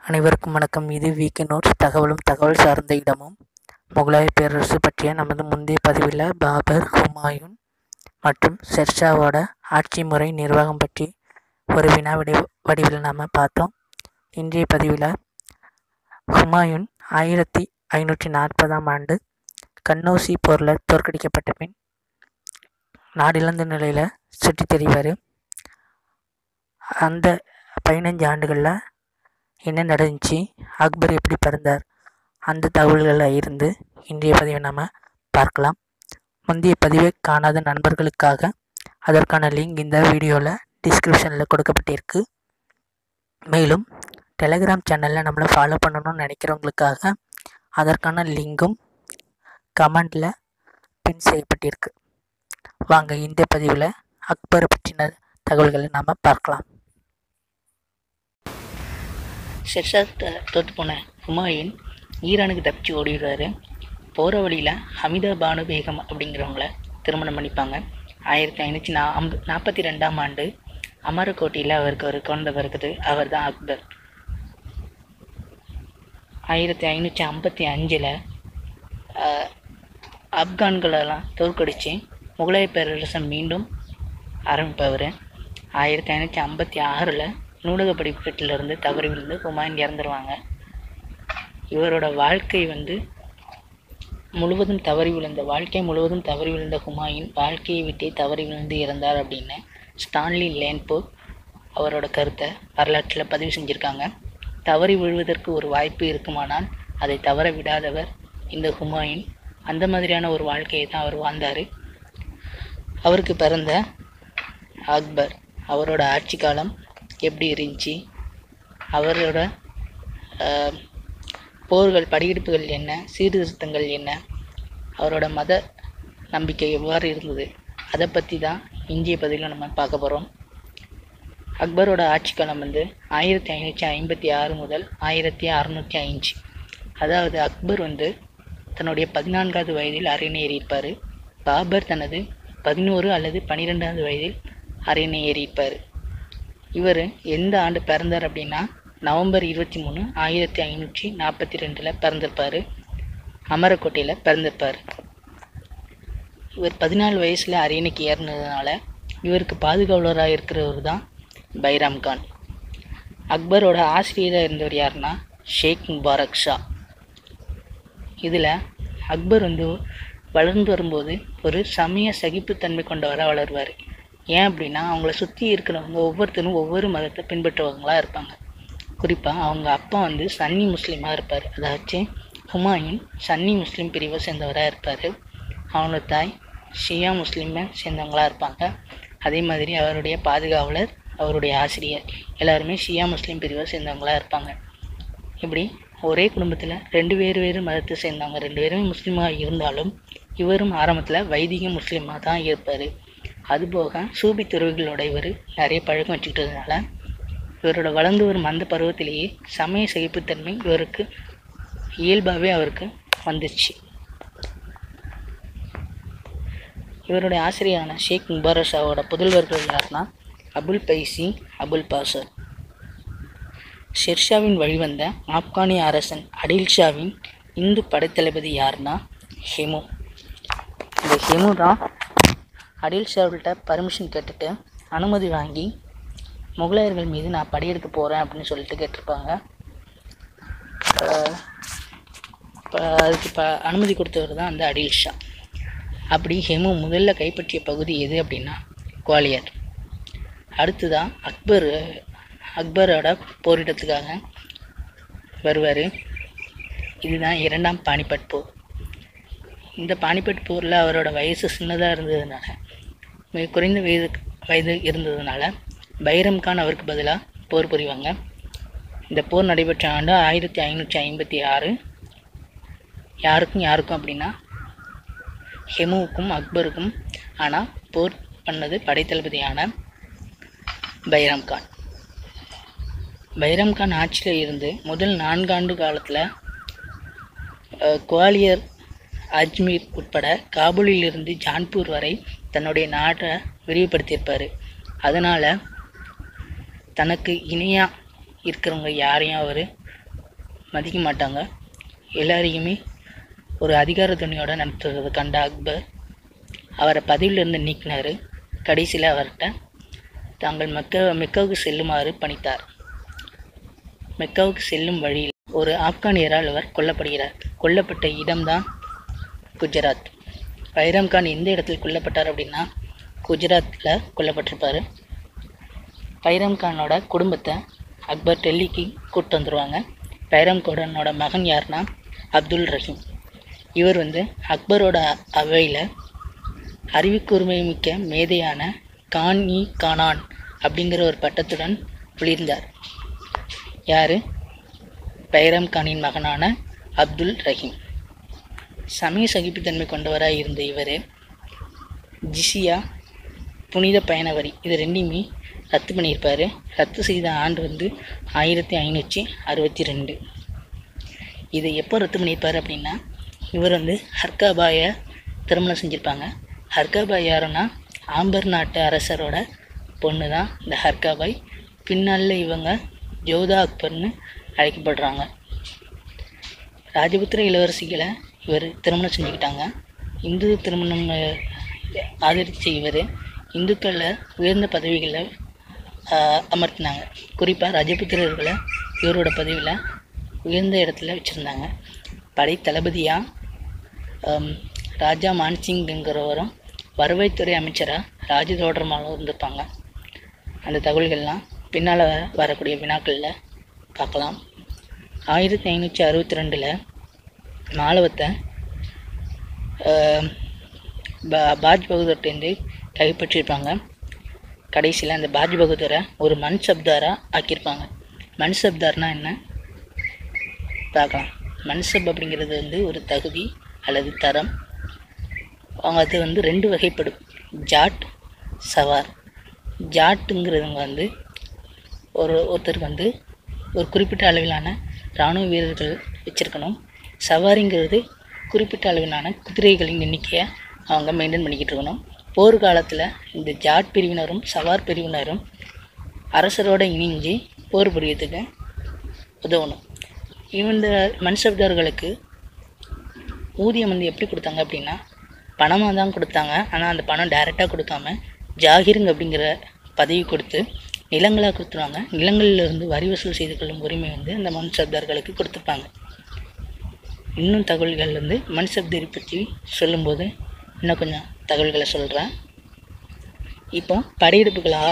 அனைவருக்கும் வணக்கம் இது வீக்கு நோட்ஸ் தகவலும் தகவல் சார்ந்த இடமும் முகலாய பேரரசு பற்றிய நமது முந்தைய பதிவில் பாபர் ஹுமாயூன் மற்றும் ஷெர்ஷாவோட ஆட்சி முறை நிர்வாகம் பற்றி ஒரு வினா வடி வடிவில் நாம் பார்த்தோம் இன்றைய பதிவில் ஹுமாயூன் ஆயிரத்தி ஐநூற்றி நாற்பதாம் ஆண்டு கன்னௌசி போரில் தோற்கடிக்கப்பட்ட பின் நாடிழந்த நிலையில் சுற்றித் திரிவார் அந்த பதினஞ்சு ஆண்டுகளில் என்ன நடந்துச்சு அக்பர் எப்படி பிறந்தார் அந்த தகவல்களில் இருந்து இன்றைய பதிவை நாம் பார்க்கலாம் முந்தைய பதிவை காணாத நண்பர்களுக்காக அதற்கான லிங்க் இந்த வீடியோவில் டிஸ்கிரிப்ஷனில் கொடுக்கப்பட்டிருக்கு மேலும் டெலகிராம் சேனலில் நம்மளை ஃபாலோ பண்ணணும்னு நினைக்கிறவங்களுக்காக அதற்கான லிங்கும் கமெண்டில் பின் செய்யப்பட்டிருக்கு வாங்க இந்த பதிவில் அக்பரை பற்றின தகவல்களை நாம் பார்க்கலாம் ஷெர்ஷா தோற்று போன ஹுமாயூன் ஈரானுக்கு தப்பிச்சு ஓடிடுறாரு போகிற வழியில் ஹமிதா பானு பேகம் அப்படிங்கிறவங்கள திருமணம் பண்ணிப்பாங்க ஆயிரத்தி ஐநூற்றி நா ஐம்ப நாற்பத்தி ரெண்டாம் ஆண்டு அமரக்கோட்டையில் அவருக்கு ஒரு குழந்தை பிறகுது அவர் தான் அக்பர் ஆயிரத்தி ஐநூற்றி ஐம்பத்தி அஞ்சில் ஆப்கான்களெல்லாம் தோற்கடித்து முகலாய பேரரசை மீண்டும் ஆரம்பிப்பவர் ஆயிரத்தி ஐநூற்றி ஐம்பத்தி ஆறில் நூலக படிக்கட்டிலிருந்து தவறி விழுந்து ஹுமாயூன் இறந்துருவாங்க இவரோட வாழ்க்கை வந்து முழுவதும் தவறி விழுந்த வாழ்க்கை முழுவதும் தவறி விழுந்த ஹுமாயூன் வாழ்க்கையை விட்டே தவறி விழுந்து இறந்தார் அப்படின்னு ஸ்டான்லி லேன்போ அவரோட கருத்தை வரலாற்றில் பதிவு செஞ்சுருக்காங்க தவறி விழுவதற்கு ஒரு வாய்ப்பு இருக்குமானால் அதை தவற விடாதவர் இந்த ஹுமாயூன் அந்த மாதிரியான ஒரு வாழ்க்கையை தான் அவர் வாழ்ந்தார் அவருக்கு பிறந்த அக்பர் அவரோட ஆட்சி காலம் எப்படி இருந்துச்சு அவரோட போர்கள் படையெடுப்புகள் என்ன சீர்திருத்தங்கள் என்ன அவரோட மத நம்பிக்கை எவ்வாறு இருந்தது அதை பற்றி தான் இந்திய பதிவில் நம்ம பார்க்க போகிறோம் அக்பரோட ஆட்சி காலம் வந்து ஆயிரத்தி ஐநூற்றி ஐம்பத்தி ஆறு முதல் ஆயிரத்தி அறநூற்றி அஞ்சு அதாவது அக்பர் வந்து தன்னுடைய பதினான்காவது வயதில் அரியணேறியிருப்பார் பாபர் தனது பதினோரு அல்லது பன்னிரெண்டாவது வயதில் அரியணேறியிருப்பார் இவர் எந்த ஆண்டு பிறந்தார் அப்படின்னா நவம்பர் இருபத்தி மூணு ஆயிரத்தி ஐநூற்றி நாற்பத்தி ரெண்டில் பிறந்திருப்பார் அமரக்கோட்டையில் பிறந்திருப்பார் இவர் பதினாலு வயசில் அரியணைக்கு ஏறினதுனால இவருக்கு பாதுகாவலராக இருக்கிறவர் தான் பைராம் கான் அக்பரோட ஆசிரியராக இருந்தவர் யாருன்னா ஷேக் முபாரக் ஷா இதில் அக்பர் வந்து வளர்ந்து வரும்போது ஒரு சமய சகிப்புத்தன்மை கொண்டவராக வளருவார் ஏன் அப்படின்னா அவங்கள சுற்றி இருக்கிறவங்க ஒவ்வொருத்தரும் ஒவ்வொரு மதத்தை பின்பற்றுவவங்களாக இருப்பாங்க குறிப்பாக அவங்க அப்பா வந்து சன்னி முஸ்லீமாக இருப்பார் அதாச்சும் ஹுமாயூன் சன்னி முஸ்லீம் பிரிவை சேர்ந்தவராக இருப்பார் அவனோட தாய் ஷியா முஸ்லீமை சேர்ந்தவங்களாக இருப்பாங்க அதே மாதிரி அவருடைய பாதுகாவலர் அவருடைய ஆசிரியர் எல்லாருமே ஷியா முஸ்லீம் பிரிவை சேர்ந்தவங்களாக இருப்பாங்க இப்படி ஒரே குடும்பத்தில் ரெண்டு வேறு வேறு மதத்தை சேர்ந்தவங்க ரெண்டு பேருமே முஸ்லீமாக இருந்தாலும் இவரும் ஆரம்பத்தில் வைதிக முஸ்லீமாக தான் இருப்பார் அதுபோக சூபி துறவிகளோட இவர் நிறைய பழக்கம் வச்சுக்கிட்டதுனால இவரோட வளர்ந்து வரும் அந்த பருவத்திலேயே சமய சகிப்புத்தன்மை இவருக்கு இயல்பாகவே அவருக்கு வந்துச்சு இவருடைய ஆசிரியரான ஷேக் முபாரக் ஷாவோட புதல்வர்கள் யாருன்னா அபுல் பைசி அபுல் பாசர் ஷெர்ஷாவின் வழிவந்த ஆப்கானிய அரசன் அடில் ஷாவின் இந்து படைத்தளபதி யாருன்னா ஹெமு இந்த ஹெமு தான் அடில் ஷாவில்கிட்ட பர்மிஷன் கேட்டுட்டு அனுமதி வாங்கி முகலாயர்கள் மீது நான் படையெடுக்க போகிறேன் அப்படின்னு சொல்லிட்டு கேட்டிருப்பாங்க அதுக்கு ப அனுமதி கொடுத்தவர் தான் அந்த அடில் ஷா அப்படி ஹெமு முதல்ல கைப்பற்றிய பகுதி எது அப்படின்னா குவாலியர் அடுத்ததான் அக்பர் அக்பரோட போரிடத்துக்காக வருவார் இதுதான் இரண்டாம் பானிபட் போர் இந்த பானிபட் போரில் அவரோட வயசு சின்னதாக இருந்ததுனால மிக குறைந்த வயது வயது இருந்ததுனால பைரம் கான் அவருக்கு பதிலாக போர் புரிவாங்க இந்த போர் நடைபெற்ற ஆண்டு ஆயிரத்தி ஐநூற்றி ஐம்பத்தி ஆறு யாருக்கும் யாருக்கும் அப்படின்னா ஹெமுவுக்கும் அக்பருக்கும் ஆனால் போர் பண்ணது படைத்தளபதியான பைரம் கான் பைரம் கான் ஆட்சியில் இருந்து முதல் நான்காண்டு காலத்தில் குவாலியர் அஜ்மீர் உட்பட காபூலிலிருந்து ஜான்பூர் வரை தன்னுடைய நாட்டை விரிவுபடுத்தியிருப்பார் அதனால் தனக்கு இணையாக இருக்கிறவங்க யாரையும் அவர் மதிக்க மாட்டாங்க எல்லாரையுமே ஒரு அதிகார துணியோட நடத்துறதை கண்ட அக்பர் அவரை பதவியிலிருந்து நீக்கினார் கடைசியில் அவர்கிட்ட தாங்கள் மெக்க மெக்காவுக்கு செல்லுமாறு பணித்தார் மெக்காவுக்கு செல்லும் வழியில் ஒரு ஆப்கானியரால் அவர் கொல்லப்படுகிறார் கொல்லப்பட்ட இடம்தான் குஜராத் பைரம் கான் எந்த இடத்தில் கொல்லப்பட்டார் அப்படின்னா குஜராத்தில் கொல்லப்பட்டிருப்பார் பைரம் கானோட குடும்பத்தை அக்பர் டெல்லிக்கு கூப்பிட்டு வந்துடுவாங்க பைரம் கானோட மகன் யாருன்னா அப்துல் ரஹீம் இவர் வந்து அக்பரோட அவையில் அறிவுக்கூர்மை மிக்க மேதையான கான் இ கானான் அப்படிங்கிற ஒரு பட்டத்துடன் ஒளிர்ந்தார் யார் பைரம் கானின் மகனான அப்துல் ரஹீம் சமய சகிப்புத்தன்மை கொண்டவராக இருந்த இவர் ஜிசியா புனித பயண வரி இது ரெண்டையுமே ரத்து பண்ணியிருப்பார் ரத்து செய்த ஆண்டு வந்து ஆயிரத்தி ஐநூற்றி அறுபத்தி ரெண்டு இதை எப்போ ரத்து பண்ணியிருப்பார் அப்படின்னா இவர் வந்து ஹர்காபாயை திருமணம் செஞ்சுருப்பாங்க ஹர்காபாய் யாருன்னா ஆம்பர் நாட்டு அரசரோட பொண்ணு தான் இந்த ஹர்காபாய் பின்னாளில் இவங்க ஜோதா அக்பர்னு அழைக்கப்படுறாங்க ராஜபுத்திர இளவரசிகளை இவர் திருமணம் செஞ்சுக்கிட்டாங்க இந்து திருமணம் அஹ், ஆதரித்த இவர் இந்துக்களில் உயர்ந்த பதவிகளை ஆஹ், அமர்த்தினாங்க குறிப்பாக ராஜபுத்திரர்களை இவரோட பதவியில் உயர்ந்த இடத்துல வச்சுருந்தாங்க படை தளபதியாக ராஜா மான்சிங்கிறவரும் வருவாய்த்துறை அமைச்சராக ராஜதோடரமாகவும் இருந்திருப்பாங்க அந்த தகவல்கள்லாம் பின்னால் வரக்கூடிய வினாக்களில் பார்க்கலாம் ஆயிரத்தி ஐநூற்றி அறுபத்தி ரெண்டில் மாலவத்தை ஆஹ், பா- பாஜ் பகதூர்கிட்டேருந்து கைப்பற்றியிருப்பாங்க கடைசியில் அந்த பாஜ் பகதூரை ஒரு மண் சப்தாராக ஆக்கியிருப்பாங்க மண் சப்தார்னா என்ன பார்க்கலாம் மன்சப் அப்படிங்கிறது வந்து ஒரு தகுதி அல்லது தரம் அவங்க அது வந்து ரெண்டு வகைப்படும் ஜாட் சவார் ஜாட்டுங்கிறவங்க வந்து ஒரு ஒருத்தருக்கு வந்து ஒரு குறிப்பிட்ட அளவிலான இராணுவ வீரர்கள் வச்சுருக்கணும் சவாரிங்கிறது குறிப்பிட்ட அளவிலான குதிரைகளின் எண்ணிக்கையை அவங்க மெயின்டைன் பண்ணிக்கிட்டு இருக்கணும் போர் காலத்தில் இந்த ஜாட் பிரிவினரும் சவார் பிரிவினரும் அரசரோட இணைஞ்சு போர் புரியறதுக்கு உதவணும் இந்த மன்சப்தார்களுக்கு ஊதியம் வந்து எப்படி கொடுத்தாங்க அப்படின்னா பணமாக தான் கொடுத்தாங்க ஆனால் அந்த பணம் டைரெக்டாக கொடுக்காம ஜாகிருங்க அப்படிங்கிற பதவி கொடுத்து நிலங்களாக கொடுத்துருவாங்க நிலங்கள்ல இருந்து வரி வசூல் செய்து கொள்ளும் உரிமை வந்து அந்த மன்சப்தார்களுக்கு கொடுத்துருப்பாங்க இன்னும் தகவல்கள் வந்து மன்சப்தரி பற்றி சொல்லும்போது இன்னும் கொஞ்சம் தகவல்களை சொல்கிறேன் இப்போ படையெடுப்புகளாக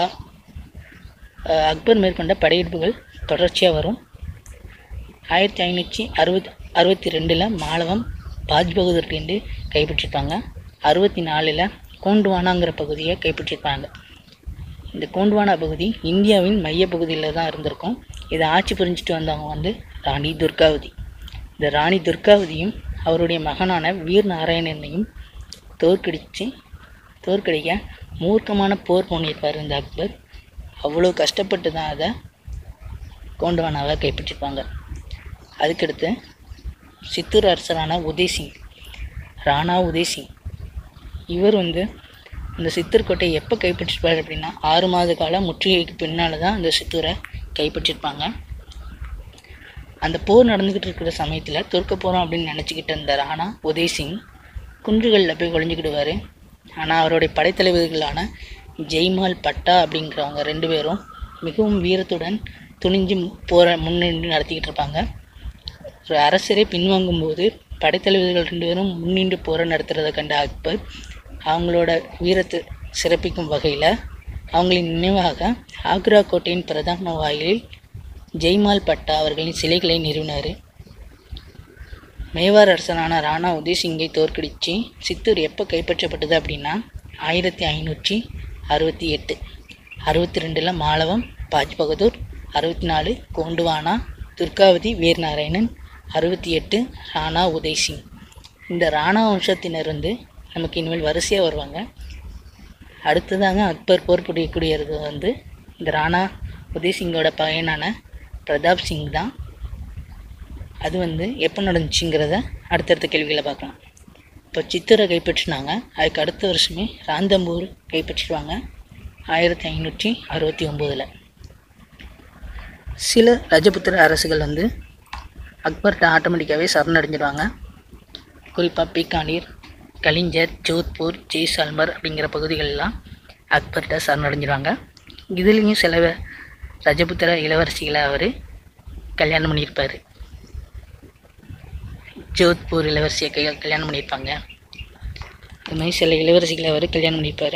அஹ், அக்பர் மேற்கொண்ட படையெடுப்புகள் தொடர்ச்சியாக வரும் ஆயிரத்தி ஐநூற்றி அறுபத் அறுபத்தி ரெண்டில் மாலவம் பாஜ் பகதூர்கிட்டேருந்து கைப்பற்றிருப்பாங்க அறுபத்தி நாலில் கோண்டுவானாங்கிற பகுதியை கைப்பற்றிருப்பாங்க இந்த கோண்டுவானா பகுதி இந்தியாவின் மையப்பகுதியில் தான் இருந்திருக்கும் இதை ஆட்சி புரிஞ்சுட்டு வந்தவங்க வந்து ராணி துர்காவதி இந்த ராணி துர்காவதியும் அவருடைய மகனான வீர் நாராயணனையும் தோற்கடித்து தோற்கடிக்க மூர்க்கமான போர் பண்ணியிருப்பார் இந்த அக்பர் அவ்வளோ கஷ்டப்பட்டு தான் அதை கோண்டுவானாவை கைப்பற்றிருப்பாங்க அதுக்கடுத்து சித்தூர் அரசரான உதய்சிங் ராணா உதய்சிங் இவர் வந்து இந்த சித்தூர் கோட்டையை எப்போ கைப்பற்றிருப்பார் அப்படின்னா ஆறு மாத கால முற்றுகைக்கு பின்னால் தான் அந்த சித்தூரை கைப்பற்றிருப்பாங்க அந்த போர் நடந்துக்கிட்டு இருக்கிற சமயத்தில் தோற்க போகிறோம் அப்படின்னு நினச்சிக்கிட்டு இருந்த ராணா உதய்சிங் குன்றுகளில் போய் ஒளிஞ்சுக்கிடுவார் ஆனால் அவருடைய படைத்தலைவர்களான ஜெய்மால் பட்டா அப்படிங்கிறவங்க ரெண்டு பேரும் மிகவும் வீரத்துடன் துணிஞ்சு போற முன்னின்று நடத்திக்கிட்டு இருப்பாங்க ஒரு அரசரே பின்வாங்கும்போது படைத்தலைவர்கள் ரெண்டு பேரும் முன்னின்று போரை நடத்துகிறத கண்ட அக்பர் அவங்களோட வீரத்தை சிறப்பிக்கும் வகையில் அவங்களின் நினைவாக ஆக்ரா கோட்டையின் பிரதான வாயிலில் ஜெய்மால் பட்டா அவர்களின் சிலைகளை நிறுவினார் மேவார் அரசனான ராணா உதய்சிங்கை தோற்கடித்து சித்தூர் எப்போ கைப்பற்றப்பட்டது அப்படின்னா ஆயிரத்தி ஐநூற்றி அறுபத்தி எட்டு அறுபத்தி ரெண்டில் மாலவம் பாஜ் பகதூர் அறுபத்தி நாலு கோண்டுவானா துர்காவதி வீரநாராயணன் அறுபத்தி எட்டு ராணா உதய்சிங் இந்த ராணா வம்சத்தினர் வந்து நமக்கு இனிமேல் வரிசையாக வருவாங்க அடுத்ததாங்க அக்பர் போர் புரியக்கூடியது வந்து இந்த ராணா உதய்சிங்கோட பையனான பிரதாப் சிங் தான் அது வந்து எப்போ நடந்துச்சுங்கிறத அடுத்தடுத்த கேள்விகளை பார்க்கலாம் இப்போ சித்தூரை கைப்பற்றினாங்க அதுக்கு அடுத்த வருஷமே ராந்தம்பூர் கைப்பற்றிடுவாங்க ஆயிரத்தி ஐநூற்றி அறுபத்தி ஒம்போதில் சில ரஜபுத்திர அரசுகள் வந்து அக்பர்கிட்ட ஆட்டோமேட்டிக்காகவே சரணடைஞ்சிடுவாங்க குறிப்பாக பீக்கானீர் கலிஞ்சர் ஜோத்பூர் ஜெய்சால்மர் அப்படிங்கிற பகுதிகளெலாம் அக்பர்கிட்ட சரணடைஞ்சிடுவாங்க இதுலேயும் சில ரஜபுத்திர இளவரசிகளை அவர் கல்யாணம் பண்ணியிருப்பார் ஜோத்பூர் இளவரசியை கை கல்யாணம் பண்ணியிருப்பாங்க அது மாதிரி சில இளவரசிகளை அவர் கல்யாணம் பண்ணியிருப்பார்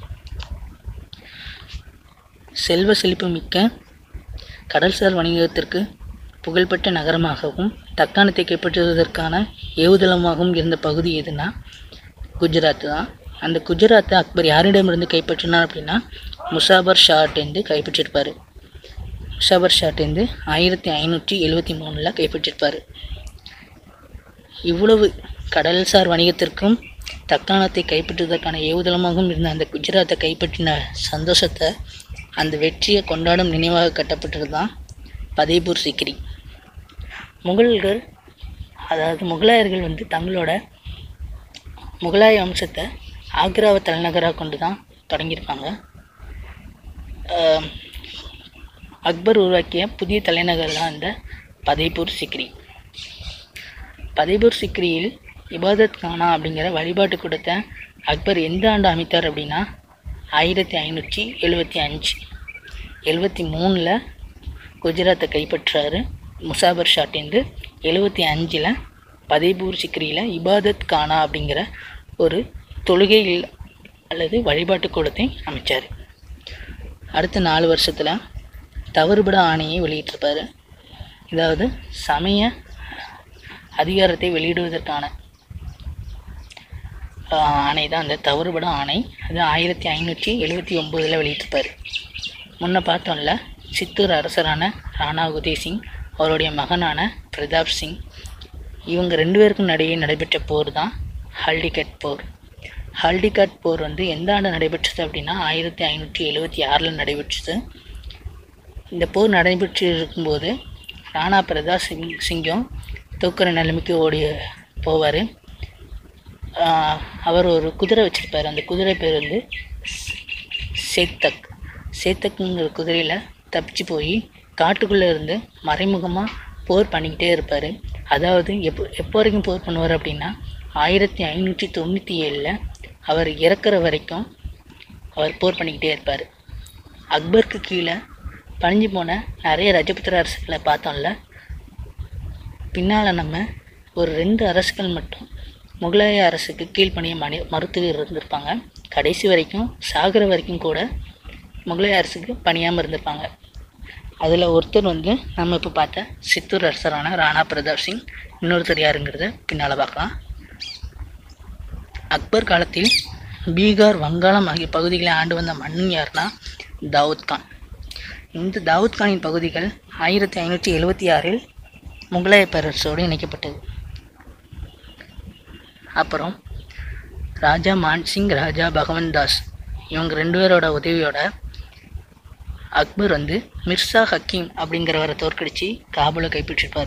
செல்வ செழிப்பு மிக்க கடல்சார் வணிகத்திற்கு புகழ்பெற்ற நகரமாகவும் தக்காணத்தை கைப்பற்றுவதற்கான ஏவுதளமாகவும் இருந்த பகுதி எதுனா குஜராத் தான் அந்த குஜராத்தை அக்பர் யாரிடமிருந்து கைப்பற்றினார் அப்படின்னா முசாபர் ஷாட்டேந்து கைப்பற்றிருப்பார் முசாபர் ஷாட்டேந்து ஆயிரத்தி ஐநூற்றி எழுவத்தி மூணில் கைப்பற்றிருப்பார் இவ்வளவு கடல்சார் வணிகத்திற்கும் தக்காணத்தை கைப்பற்றுவதற்கான ஏவுதளமாகவும் இருந்த அந்த குஜராத்தை கைப்பற்றின சந்தோஷத்தை அந்த வெற்றியை கொண்டாடும் நினைவாக கட்டப்பட்டது தான் பதேபூர் சிக்ரி முகல்கள் அதாவது முகலாயர்கள் வந்து தங்களோட முகலாய வம்சத்தை ஆக்ராவை தலைநகராக கொண்டு தான் தொடங்கியிருப்பாங்க ஆஹ் அக்பர் உருவாக்கிய புதிய தலைநகர் தான் இந்த பதேபூர் சிக்ரி பதேபூர் சிக்ரியில் இபாதத் கானா அப்படிங்கிற வழிபாட்டு கூடத்தை அக்பர் எந்த ஆண்டு அமைத்தார் அப்படின்னா ஆயிரத்தி ஐநூற்றி எழுபத்தி அஞ்சு எழுபத்தி மூணில் குஜராத்தை கைப்பற்றாரு முசாபர் ஷாட்டேந்து எழுபத்தி அஞ்சில் பதேபூர் சிக்ரியில் இபாதத் கானா அப்படிங்கிற ஒரு தொழுகை இல்ல- அல்லது வழிபாட்டு கூடத்தை அமைச்சார் அடுத்த நாலு வருஷத்தில் தவறுபட ஆணையை வெளியிட்டிருப்பார் இதாவது சமய அதிகாரத்தை வெளியிடுவதற்கான ஆஹ், ஆணை தான் அந்த தவறுபட ஆணை அது ஆயிரத்தி ஐநூற்றி எழுபத்தி ஒம்போதில் வெளியிட்டிருப்பார் முன்ன பார்த்தோம்ல சித்தூர் அரசரான ராணா உதய் சிங் அவருடைய மகனான பிரதாப் சிங் இவங்க ரெண்டு பேருக்கும் நடுவே நடைபெற்ற போர் தான் ஹல்டிகட் போர் ஹல்டிகட் போர் வந்து எந்த ஆண்டு நடைபெற்றது அப்படின்னா ஆயிரத்தி ஐநூற்றி எழுபத்தி ஆறில் நடைபெற்றது இந்த போர் நடைபெற்று இருக்கும்போது ராணா பிரதாப் சிங் சிங்கும் தூக்குற நிலைமைக்கு ஓடி போவார் அவர் ஒரு குதிரை வச்சுருப்பார் அந்த குதிரை பேர் வந்து சேத்தக் சேத்தக்குங்கிற குதிரையில் தப்பிச்சு போய் காட்டுக்குள்ளே இருந்து மறைமுகமாக போர் பண்ணிக்கிட்டே இருப்பார் அதாவது எப்போ எப்போ வரைக்கும் போர் பண்ணுவார் அப்படின்னா ஆயிரத்தி ஐநூற்றி தொண்ணூற்றி ஏழில் அவர் இறக்குற வரைக்கும் அவர் போர் பண்ணிக்கிட்டே இருப்பார் அக்பருக்கு கீழே பணிஞ்சு போன நிறைய ரஜபுத்திர அரசுகளை பார்த்தோம்ல பின்னால் நம்ம ஒரு ரெண்டு அரசுகள் மட்டும் முகலாய அரசுக்கு கீழ்ப்பணிய மனி மறுத்து இருந்திருப்பாங்க கடைசி வரைக்கும் சாகிற வரைக்கும் கூட முகலாய அரசுக்கு பணியாமல் இருந்திருப்பாங்க அதில் ஒருத்தர் வந்து நம்ம இப்போ பார்த்த சித்தூர் அரசரான ராணா பிரதாப் சிங் இன்னொருத்தர் யாருங்கிறத பின்னால் பார்க்கலாம் அக்பர் காலத்தில் பீகார் வங்காளம் ஆகிய பகுதிகளை ஆண்டு வந்த மன்னன் யாருன்னா தாவூத் கான் இந்த தாவூத் கானின் பகுதிகள் ஆயிரத்தி ஐநூற்றி எழுவத்தி ஆறில் முகலாய பேரரசோடு இணைக்கப்பட்டது அப்புறம் ராஜா மான்சிங் ராஜா பகவன் தாஸ் இவங்க ரெண்டு பேரோட உதவியோட அக்பர் வந்து மிர்சா ஹக்கீம் அப்படிங்கிறவரை தோற்கடிச்சு காபூலை கைப்பற்றிருப்பார்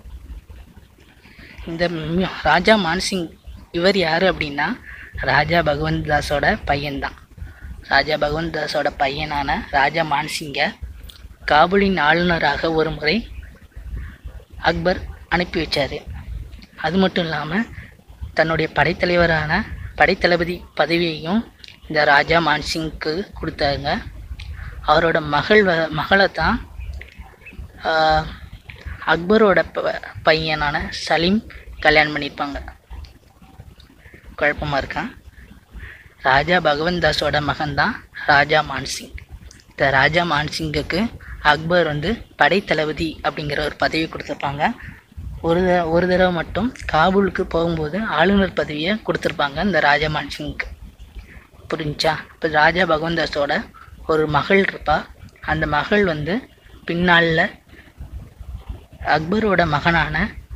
இந்த மி- ராஜா மான்சிங் இவர் யார் அப்படின்னா ராஜா பகவந்த் தாஸோட பையன்தான் ராஜா பகவந்த் தாஸோட பையனான ராஜா மான்சிங்கை காபூலின் ஆளுநராக ஒரு முறை அக்பர் அனுப்பி வச்சார் அது மட்டும் இல்லாமல் தன்னுடைய படைத்தலைவரான படைத்தளபதி பதவியையும் இந்த ராஜா மான்சிங்க்கு கொடுத்தாங்க அவரோட மகள் வ மகளை தான் ஆஹ், அக்பரோட ப பையனான சலீம் கல்யாணம் பண்ணியிருப்பாங்க குழப்பமாக இருக்கா ராஜா பகவந்த் தாஸோட மகன்தான் ராஜா மான்சிங் இந்த ராஜா மான்சிங்குக்கு அக்பர் வந்து படைத்தளபதி அப்படிங்கிற ஒரு பதவி கொடுத்துருப்பாங்க ஒரு த- ஒரு தடவை மட்டும் காபூலுக்கு போகும்போது ஆளுநர் பதவியை கொடுத்துருப்பாங்க இந்த ராஜா மான்சிங்க்கு புரிஞ்சா இப்போ ராஜா பகவந்தாஸோட ஒரு மகள் இருப்பா அந்த மகள் வந்து பின்னாளில் அக்பரோட மகனான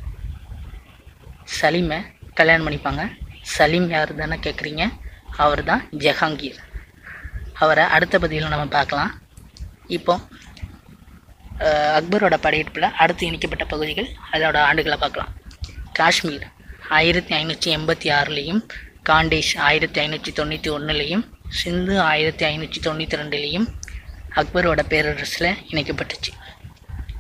சலீமை கல்யாணம் பண்ணிப்பாங்க சலீம் யார் தானே கேட்குறீங்க அவர் தான் ஜஹாங்கீர் அவரை அடுத்த பதிவில் நம்ம பார்க்கலாம் இப்போ அஹ், அக்பரோட படையெடுப்பில் அடுத்து இணைக்கப்பட்ட பகுதிகள் அதோட ஆண்டுகளை பார்க்கலாம் காஷ்மீர் ஆயிரத்தி ஐநூற்றி எண்பத்தி ஆறுலேயும் காண்டேஷ் ஆயிரத்தி ஐநூற்றி தொண்ணூற்றி ஒன்றுலேயும் சிந்து ஆயிரத்தி ஐநூற்றி தொண்ணூற்றி ரெண்டுலேயும் அக்பரோட பேரரசில் இணைக்கப்பட்டுச்சு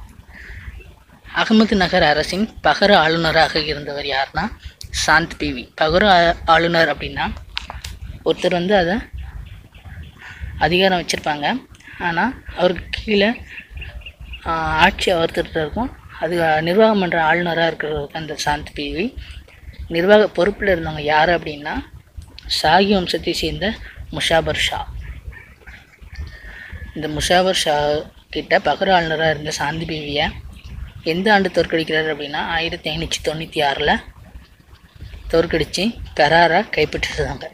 அகமது நகர் அரசின் பகர ஆளுநராக இருந்தவர் யாருன்னா சாந்த் பிவி பகர ஆ- ஆளுநர் அப்படின்னா ஒருத்தர் வந்து அதை அதிகாரம் வச்சுருப்பாங்க ஆனால் அவருக்கு கீழே ஆஹ், ஆட்சி ஒருத்தர்கிட்ட இருக்கும் அது நிர்வாகம் பண்ணுற ஆளுநராக இருக்கிறவருக்கு அந்த சாந்த் பிவி நிர்வாக பொறுப்பில் இருந்தவங்க யார் அப்படின்னா ஷாகி வம்சத்தை சேர்ந்த முஷாபர் ஷா இந்த முஷாபர் ஷா கிட்ட பகர ஆளுநராக இருந்த சாந்தி பிவியை எந்த ஆண்டு தோற்கடிக்கிறார் அப்படின்னா ஆயிரத்தி ஐநூற்றி தொண்ணூற்றி ஆறில் தோற்கடித்து கராராக கைப்பற்றிருந்தாங்க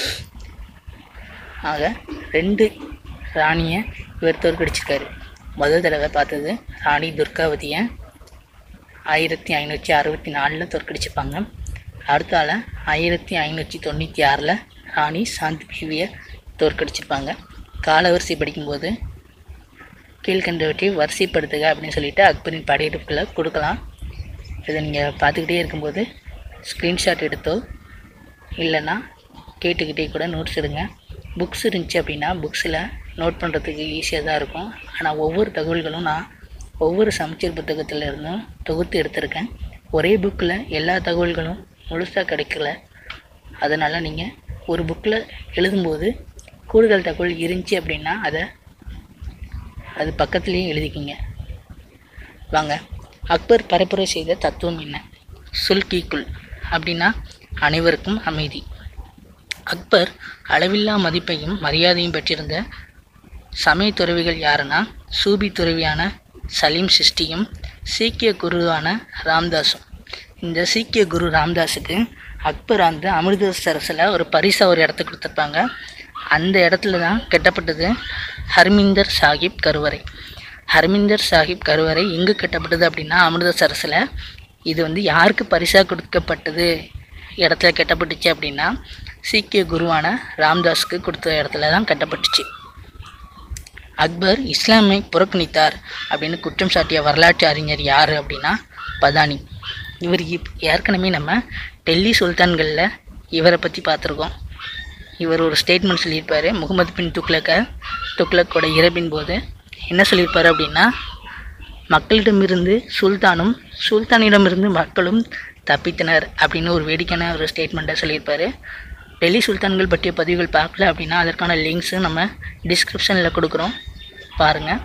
ஆக ரெண்டு ராணியை இவர் தோற்கடிச்சிருக்காரு முதல் தடவை பார்த்தது ராணி துர்காவதியை ஆயிரத்தி ஐநூற்றி அறுபத்தி நாலில் தோற்கடிச்சிருப்பாங்க அடுத்தால ஆயிரத்தி ஐநூற்றி தொண்ணூற்றி ஆறில் ராணி சாந்தி பிவியை தோற்கடிச்சிருப்பாங்க காலவரிசை படிக்கும்போது கீழ்கண்டவற்றை வரிசைப்படுத்துக அப்படின்னு சொல்லிட்டு அக்பரின் படையெடுப்புகளை கொடுக்கலாம் இதை நீங்கள் பார்த்துக்கிட்டே இருக்கும்போது ஸ்க்ரீன்ஷாட் எடுத்தோ இல்லைன்னா கேட்டுக்கிட்டே கூட நோட்ஸ் எடுங்க புக்ஸ் இருந்துச்சு அப்படின்னா புக்ஸில் நோட் பண்ணுறதுக்கு ஈஸியாக தான் இருக்கும் ஆனால் ஒவ்வொரு தகவல்களும் நான் ஒவ்வொரு சமச்சீர் புத்தகத்துல இருந்தும் தொகுத்து எடுத்திருக்கேன் ஒரே புக்கில் எல்லா தகவல்களும் முழுசாக கிடைக்கல அதனால் நீங்கள் ஒரு புக்கில் எழுதும்போது கூடுதல் தகவல் இருந்துச்சு அப்படின்னா அதை அது பக்கத்துலேயே எழுதிக்கிங்க வாங்க அக்பர் பரப்புரை செய்த தத்துவம் என்ன சுல்கீக்குல் அப்படின்னா அனைவருக்கும் அமைதி அக்பர் அளவில்லா மதிப்பையும் மரியாதையும் பெற்றிருந்த சமய துறவிகள் யாருன்னா சூபி துறவியான சலீம் சிஷ்டியும் சீக்கிய குருவான ராம்தாஸும் இந்த சீக்கிய குரு ராம்தாஸுக்கு அக்பர் அந்த அமிர்தசரஸில் ஒரு பரிசா ஒரு இடத்த கொடுத்துருப்பாங்க அந்த இடத்துல தான் கட்டப்பட்டது ஹர்மிந்தர் சாஹிப் கருவறை ஹர்மிந்தர் சாஹிப் கருவறை எங்கே கட்டப்பட்டது அப்படின்னா அமிர்தசரஸில் இது வந்து யாருக்கு பரிசாக கொடுக்கப்பட்டது இடத்துல கட்டப்பட்டுச்சு அப்படின்னா சீக்கிய குருவான ராம்தாஸுக்கு கொடுத்த இடத்துல தான் கட்டப்பட்டுச்சு அக்பர் இஸ்லாமை புறக்கணித்தார் அப்படின்னு குற்றம் சாட்டிய வரலாற்று அறிஞர் யார் அப்படின்னா பதானி இவர் இப் ஏற்கனவே நம்ம டெல்லி சுல்தான்களில் இவரை பற்றி பார்த்துருக்கோம் இவர் ஒரு ஸ்டேட்மெண்ட் சொல்லியிருப்பார் முகமது பின் துக்ளக்க துக்ளக்கோட இறப்பின் போது என்ன சொல்லியிருப்பார் அப்படின்னா மக்களிடமிருந்து சுல்தானும் சுல்தானிடமிருந்து மக்களும் தப்பித்தனர் அப்படின்னு ஒரு வேடிக்கையான ஒரு ஸ்டேட்மெண்ட்டை சொல்லியிருப்பாரு டெல்லி சுல்தான்கள் பற்றிய பதிவுகள் பார்க்கல அப்படின்னா அதற்கான லிங்க்ஸும் நம்ம டிஸ்கிரிப்ஷனில் கொடுக்குறோம் பாருங்கள்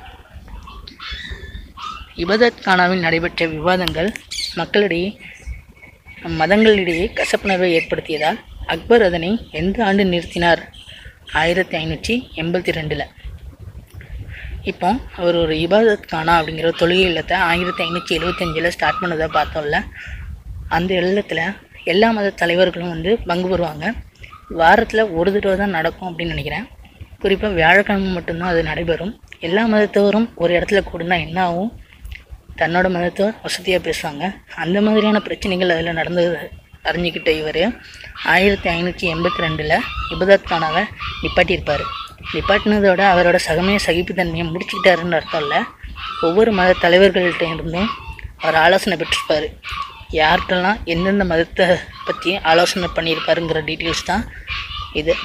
இபதத் கானாவில் நடைபெற்ற விவாதங்கள் மக்களிடையே மதங்களிடையே கசப்புணர்வை ஏற்படுத்தியதால் அக்பர் அதனை எந்த ஆண்டு நிறுத்தினார் ஆயிரத்தி ஐநூற்றி எண்பத்தி ரெண்டில் இப்போ அவர் ஒரு இபாதத் கானா அப்படிங்கிற ஒரு தொழுகை இல்லத்தை ஆயிரத்தி ஐநூற்றி எழுபத்தஞ்சில் ஸ்டார்ட் பண்ணதை பார்த்தோம்ல அந்த இல்லத்தில் எல்லா மத தலைவர்களும் வந்து பங்கு பெறுவாங்க வாரத்தில் ஒரு தடவை தான் நடக்கும் அப்படின்னு நினைக்கிறேன் குறிப்பாக வியாழக்கிழமை மட்டும்தான் அது நடைபெறும் எல்லா மதத்தவரும் ஒரு இடத்துல கூடுனா என்ன ஆகும் தன்னோட மதத்தவர் வசதியாக பேசுவாங்க அந்த மாதிரியான பிரச்சனைகள் அதில் நடந்தது அறிஞ்சிக்கிட்ட இவர் ஆயிரத்தி ஐநூற்றி எண்பத்தி ரெண்டில் இபதத் கானாவை நிப்பாட்டியிருப்பார் நிப்பாட்டினதோட அவரோட சகமைய சகிப்புத்தன்மையை முடிச்சுக்கிட்டாருன்னு அர்த்தம் இல்லை ஒவ்வொரு மத தலைவர்கள்ட்ட இருந்தும் அவர் ஆலோசனை பெற்றிருப்பார் யார்கிட்டலாம் எந்தெந்த மதத்தை பற்றி ஆலோசனை பண்ணியிருப்பாருங்கிற டீட்டெயில்ஸ் தான் இது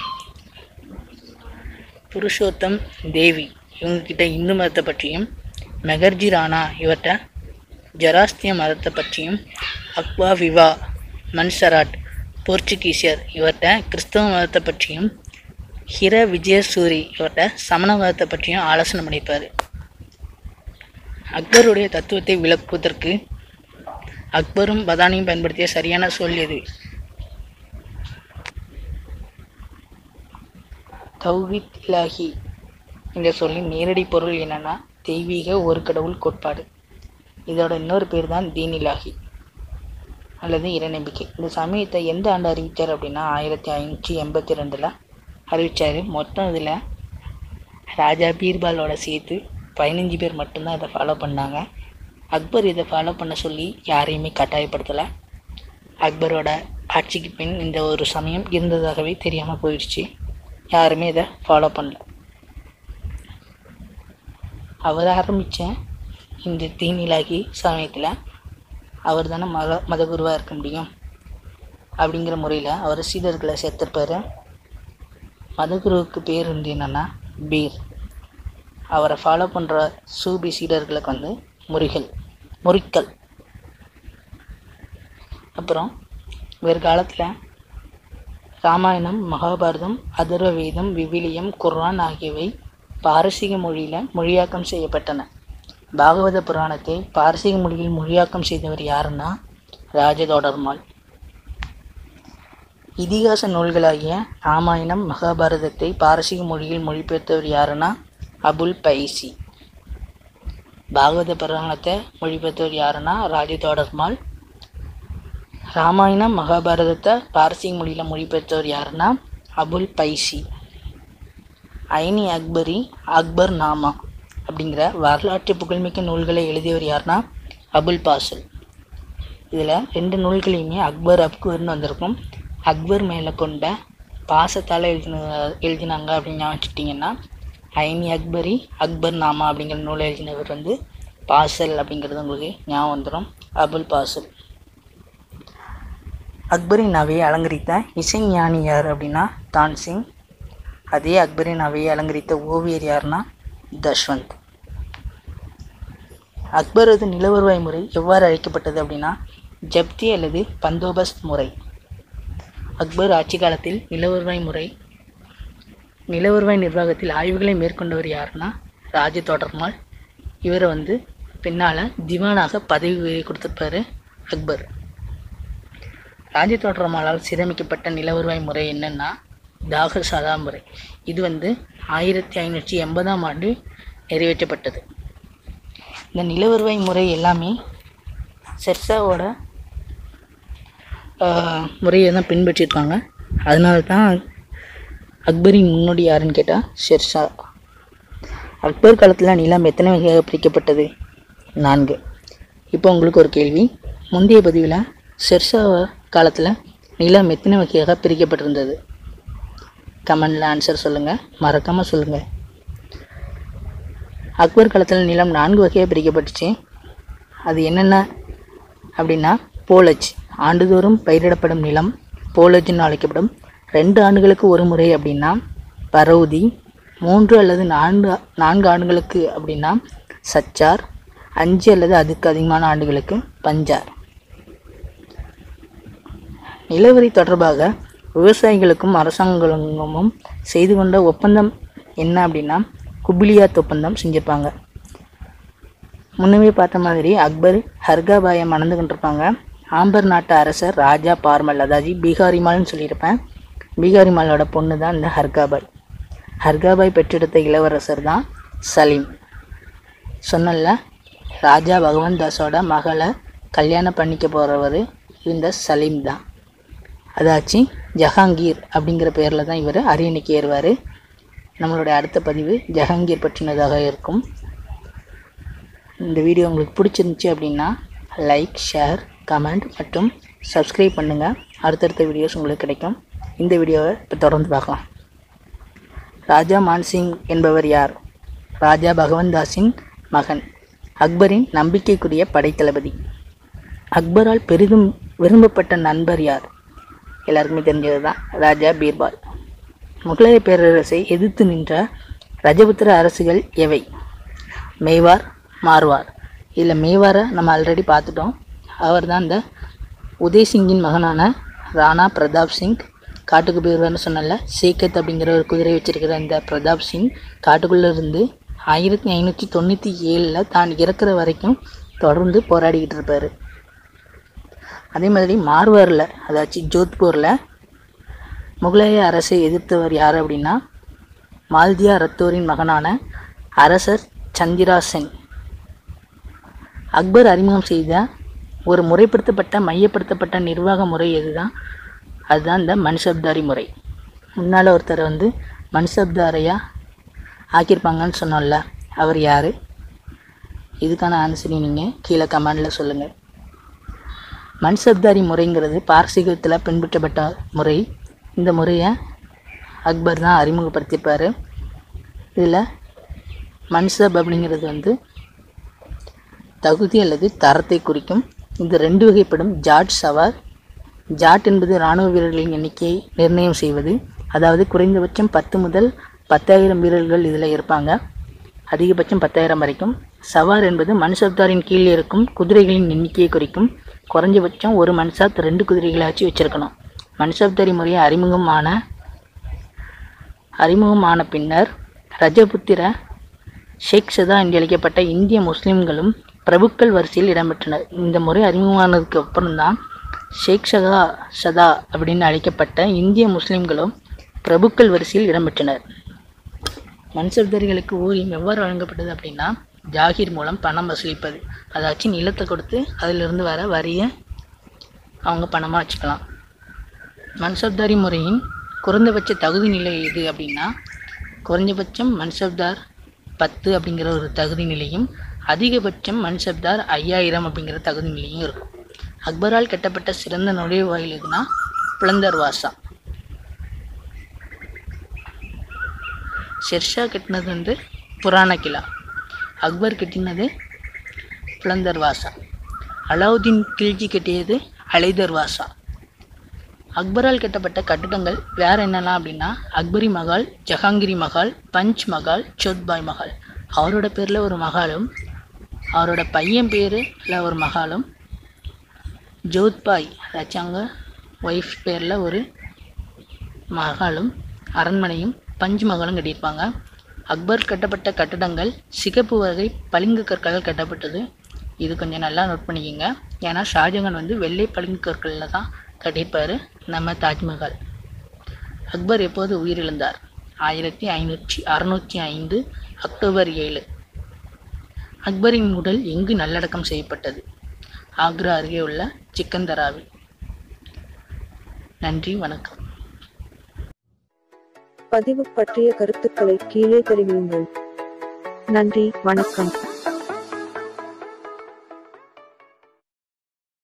புருஷோத்தம் தேவி இவங்கக்கிட்ட இந்து மதத்தை பற்றியும் மெகர்ஜி ராணா இவர்கிட்ட ஜராஸ்திய மதத்தை பற்றியும் அக்வா விவா மன்சராட் போர்ச்சுகீசியர் இவர்கிட்ட கிறிஸ்தவ மதத்தை பற்றியும் ஹிர விஜயசூரி இவர்கிட்ட சமண மதத்தை பற்றியும் ஆலோசனை பண்ணியிருப்பார் அக்பருடைய தத்துவத்தை விளக்குவதற்கு அக்பரும் பதானியும் பயன்படுத்திய சரியான சொல் எது தௌஹீத் இலாஹி என்ற சொல்லின் நேரடி பொருள் என்னன்னா தெய்வீக ஒரு கடவுள் கோட்பாடு இதோட இன்னொரு பேர் தான் தீன் இலாஹி அல்லது இறைநம்பிக்கை இந்த சமயத்தை எந்த ஆண்டு அறிவித்தார் அப்படின்னா ஆயிரத்தி ஐநூற்றி எண்பத்தி ரெண்டில் அறிவித்தார் மொத்தம் இதில் ராஜா பீர்பாலோட சேர்த்து பதினஞ்சு பேர் மட்டும்தான் இதை ஃபாலோ பண்ணாங்க அக்பர் இதை ஃபாலோ பண்ண சொல்லி யாரையுமே கட்டாயப்படுத்தலை அக்பரோட ஆட்சிக்கு பின் இந்த ஒரு சமயம் இருந்ததாகவே தெரியாமல் போயிடுச்சு யாருமே இதை ஃபாலோ பண்ணல அவர் ஆரம்பித்த இந்த தீனிலாகி சமயத்தில் அவர் தானே மத மதகுருவாக இருக்க முடியும் அப்படிங்கிற முறையில் அவர் சீடர்களை சேர்த்திருப்பார் மதகுருவுக்கு பேர் வந்து என்னென்னா பீர் அவரை ஃபாலோ பண்ணுற சூபி சீடர்களுக்கு வந்து முறிகள் முறிக்கல் அதுக்கப்புறம் இவர் காலத்தில் ராமாயணம் மகாபாரதம் அதர்வ வேதம் விவிலியம் குர்ஆன் ஆகியவை பாரசீக மொழியில் மொழியாக்கம் செய்யப்பட்டன பாகவத புராணத்தை பாரசீக மொழியில் மொழியாக்கம் செய்தவர் யாருன்னா ராஜதோடர்மால் இதிகாச நூல்களாகிய ராமாயணம் மகாபாரதத்தை பாரசீக மொழியில் மொழிபெயர்த்தவர் யாருன்னா அபுல் பைசி பாகவத புராணத்தை மொழிபெயர்த்தவர் யாருன்னா ராஜதோடர்மால் ராமாயணம் மகாபாரதத்தை பாரசீக மொழியில் மொழிபெயர்த்தவர் யாருன்னா அபுல் பைசி ஐனி அக்பரி அக்பர் நாமா அப்படிங்கிற வரலாற்று புகழ்மிக்க நூல்களை எழுதியவர் யாருன்னா அபுல் பாசல் இதில் ரெண்டு நூல்களையுமே அக்பர் அக்பர்னு வந்திருக்கும் அக்பர் மேலே கொண்ட பாசத்தால் எழுதின எழுதினாங்க அப்படின்னு ஞாபகம் வச்சுட்டிங்கன்னா ஐனி அக்பரி அக்பர் நாமா அப்படிங்கிற நூலை எழுதினவர் வந்து பாசல் அப்படிங்கிறது உங்களுக்கு ஞாபகம் வந்துடும் அபுல் பாசல் அக்பரின் அவையை அலங்கரித்த இசைஞானி யார் அப்படின்னா தான்சிங் அதே அக்பரின் அவையை அலங்கரித்த ஓவியர் யாருன்னா தஷ்வந்த் அக்பரது நில வருவாய் முறை எவ்வாறு அழைக்கப்பட்டது அப்படின்னா ஜப்தி அல்லது பந்தோபஸ்த் முறை அக்பர் ஆட்சி காலத்தில் நில வருவாய் முறை நில வருவாய் நிர்வாகத்தில் ஆய்வுகளை மேற்கொண்டவர் யாருன்னா ராஜ தொடர்மால் இவரை வந்து பின்னால் திவானாக பதவி உயர்வு கொடுத்துருப்பாரு அக்பர் ராஜ தொடர்மாலால் சீரமைக்கப்பட்ட நில வருவாய் முறை என்னன்னா தாக சதா முறை இது வந்து ஆயிரத்தி ஐநூற்றி எண்பதாம் ஆண்டு நிறைவேற்றப்பட்டது இந்த நில வருவாய் முறை எல்லாமே செர்சாவோட ஆஹ், முறையை தான் பின்பற்றியிருக்காங்க அதனால தான் அக்பரின் முன்னோடி யாருன்னு கேட்டால் ஷெர்ஷா அக்பர் காலத்தில் நிலம் எத்தனை வகையாக பிரிக்கப்பட்டது நான்கு இப்போ உங்களுக்கு ஒரு கேள்வி முந்தைய பதிவில் ஷெர்ஷா காலத்தில் நிலம் எத்தனை வகையாக பிரிக்கப்பட்டிருந்தது கமெண்டில் ஆன்சர் சொல்லுங்கள் மறக்காமல் சொல்லுங்கள் அக்பர் காலத்தில் நிலம் நான்கு வகையாக பிரிக்கப்பட்டுச்சு அது என்னென்ன அப்படின்னா போலஜ் ஆண்டுதோறும் பயிரிடப்படும் நிலம் போலஜ்னு அழைக்கப்படும் ரெண்டு ஆண்டுகளுக்கு ஒரு முறை அப்படின்னா பரௌதி மூன்று அல்லது நான்கு நான்கு ஆண்டுகளுக்கு அப்படின்னா சச்சார் அஞ்சு அல்லது அதுக்கு அதிகமான ஆண்டுகளுக்கு பஞ்சார் நிலவரி தொடர்பாக விவசாயிகளுக்கும் அரசாங்கங்களும் செய்து கொண்ட ஒப்பந்தம் என்ன அப்படின்னா குபிலியாத் ஒப்பந்தம் செஞ்சிருப்பாங்க முன்னமே பார்த்த மாதிரி அக்பர் ஹர்காபாயை மணந்து கொண்டிருப்பாங்க ஆம்பர் நாட்டு அரசர் ராஜா பார்மல் அதாவது பீகாரிமால்னு சொல்லியிருப்பேன் பீகாரிமாலோட பொண்ணு தான் இந்த ஹர்காபாய் ஹர்காபாய் பெற்றெடுத்த இளவரசர் தான் சலீம் சொன்னல ராஜா பகவந்த் தாஸோட மகளை கல்யாணம் பண்ணிக்க போகிறவர் இந்த சலீம் தான் அதாச்சு ஜஹாங்கீர் அப்படிங்கிற பேரில் தான் இவர் அரியணைக்கு ஏறுவார் நம்மளுடைய அடுத்த பதிவு ஜஹாங்கீர் பற்றினதாக இருக்கும் இந்த வீடியோ உங்களுக்கு பிடிச்சிருந்துச்சி அப்படின்னா லைக் ஷேர் கமெண்ட் மற்றும் சப்ஸ்கிரைப் பண்ணுங்கள் அடுத்தடுத்த வீடியோஸ் உங்களுக்கு கிடைக்கும் இந்த வீடியோவை இப்போ தொடர்ந்து பார்க்கலாம் ராஜா மான்சிங் என்பவர் யார் ராஜா பகவந்த் தாஸின் மகன் அக்பரின் நம்பிக்கைக்குரிய படைத்தளபதி அக்பரால் பெரிதும் விரும்பப்பட்ட நண்பர் யார் எல்லாருக்குமே தெரிஞ்சது தான் ராஜா பீர்பால் முகலாய பேரரசை எதிர்த்து நின்ற ரஜபுத்திர அரசுகள் எவை மேவார் மார்வார் இதில் மேவாரை நம்ம ஆல்ரெடி பார்த்துட்டோம் அவர் தான் இந்த உதய்சிங்கின் மகனான ராணா பிரதாப் சிங் காட்டுக்கு போயிடுவார்னு சொன்னல சீக்கத் அப்படிங்கிற ஒரு குதிரை வச்சிருக்கிற இந்த பிரதாப் சிங் காட்டுக்குள்ளே இருந்து ஆயிரத்தி ஐநூற்றி தொண்ணூற்றி ஏழில் தான் இறக்குற வரைக்கும் தொடர்ந்து போராடிக்கிட்டு இருப்பார் அதே மாதிரி மார்வாரில் அதாச்சும் ஜோத்பூரில் முகலாய அரசை எதிர்த்தவர் யார் அப்படின்னா மால்தியா ரத்தோரின் மகனான அரசர் சந்திரா சென் அக்பர் அறிமுகம் செய்த ஒரு முறைப்படுத்தப்பட்ட மையப்படுத்தப்பட்ட நிர்வாக முறை எதுதான் அதுதான் இந்த மன்சப்தாரி முறை முன்னால் ஒருத்தரை வந்து மன்சப்தாரையாக ஆக்கியிருப்பாங்கன்னு சொன்னோம்ல அவர் யார் இதுக்கான ஆன்சரையும் நீங்கள் கீழே கமெண்டில் சொல்லுங்கள் மன்சப்தாரி முறைங்கிறது பாரசீகத்தில் பின்பற்றப்பட்ட முறை இந்த முறையை அக்பர் தான் அறிமுகப்படுத்தியிருப்பார் இதில் மன்சப் அப்படிங்கிறது வந்து தகுதி அல்லது தரத்தை குறிக்கும் இந்த ரெண்டு வகைப்படும் ஜாட் சவார் ஜாட் என்பது இராணுவ வீரர்களின் எண்ணிக்கையை நிர்ணயம் செய்வது அதாவது குறைந்தபட்சம் பத்து முதல் பத்தாயிரம் வீரர்கள் இதில் இருப்பாங்க அதிகபட்சம் பத்தாயிரம் வரைக்கும் சவார் என்பது மன்சப்தாரின் கீழ் இருக்கும் குதிரைகளின் எண்ணிக்கையை குறிக்கும் குறைஞ்சபட்சம் ஒரு மன்சாத் ரெண்டு குதிரைகளாச்சும் வச்சிருக்கணும் மன்சப்தாரி முறை அறிமுகமான அறிமுகமான பின்னர் ரஜபுத்திர ஷேக் சதா என்று அழைக்கப்பட்ட இந்திய முஸ்லிம்களும் பிரபுக்கள் வரிசையில் இடம்பெற்றனர் இந்த முறை அறிமுகமானதுக்கு அப்புறம்தான் ஷேக் சதா சதா அப்படின்னு அழைக்கப்பட்ட இந்திய முஸ்லிம்களும் பிரபுக்கள் வரிசையில் இடம்பெற்றனர் மன்சப்தாரிகளுக்கு ஊதியம் எவ்வாறு வழங்கப்பட்டது அப்படின்னா ஜாகீர் மூலம் பணம் வசூலிப்பது அதாச்சும் நிலத்தை கொடுத்து அதிலிருந்து வர வரியை அவங்க பணமாக வச்சுக்கலாம் மன்சப்தாரி முறையின் குறைந்தபட்ச தகுதி நிலை எது அப்படின்னா குறைஞ்சபட்சம் மன்சப்தார் பத்து அப்படிங்கிற ஒரு தகுதி நிலையும் அதிகபட்சம் மன்சப்தார் ஐயாயிரம் அப்படிங்கிற தகுதி நிலையும் இருக்கும் அக்பரால் கட்டப்பட்ட சிறந்த நுழைவாயில் எதுனா புலந்தர் வாசா ஷெர்ஷா கட்டினது வந்து புராண கிலா அக்பர் கட்டினது புலந்தர் வாசா அலாவுதீன் கில்ஜி கட்டியது அலைதர் வாசா அக்பரால் கட்டப்பட்ட கட்டிடங்கள் வேற என்னெல்லாம் அப்படின்னா அக்பரி மகால் ஜஹாங்கிரி மகால் பஞ்ச் மகால் சோத்பாய் மகால் அவரோட பேரில் ஒரு மகாலும் அவரோட பையன் பேரில் ஒரு மகாலும் ஜோத்பாய் அதாச்சும் அவங்க ஒய்ஃப் பேரில் ஒரு மகாலும் அரண்மனையும் பஞ்ச் மகாலும் கட்டியிருப்பாங்க அக்பர் கட்டப்பட்ட கட்டடங்கள் சிகப்பு வகை பளிங்கு கற்களால் கட்டப்பட்டது இது கொஞ்சம் நல்லா நோட் பண்ணிக்கோங்க ஏன்னா ஷாஜகான் வந்து வெள்ளை பளிங்கு கற்களில் தான் கட்டியிருப்பார் நம்ம தாஜ்மஹால் அக்பர் எப்போது உயிரிழந்தார் ஆயிரத்தி ஐநூற்றி அறுநூற்றி ஐந்து அக்டோபர் ஏழு அக்பரின் உடல் எங்கு நல்லடக்கம் செய்யப்பட்டது ஆக்ரா அருகே உள்ள சிக்கந்தராவில் நன்றி வணக்கம் பதிவு பற்றிய கருத்துக்களை கீழே தெரிவியுங்கள் நன்றி வணக்கம்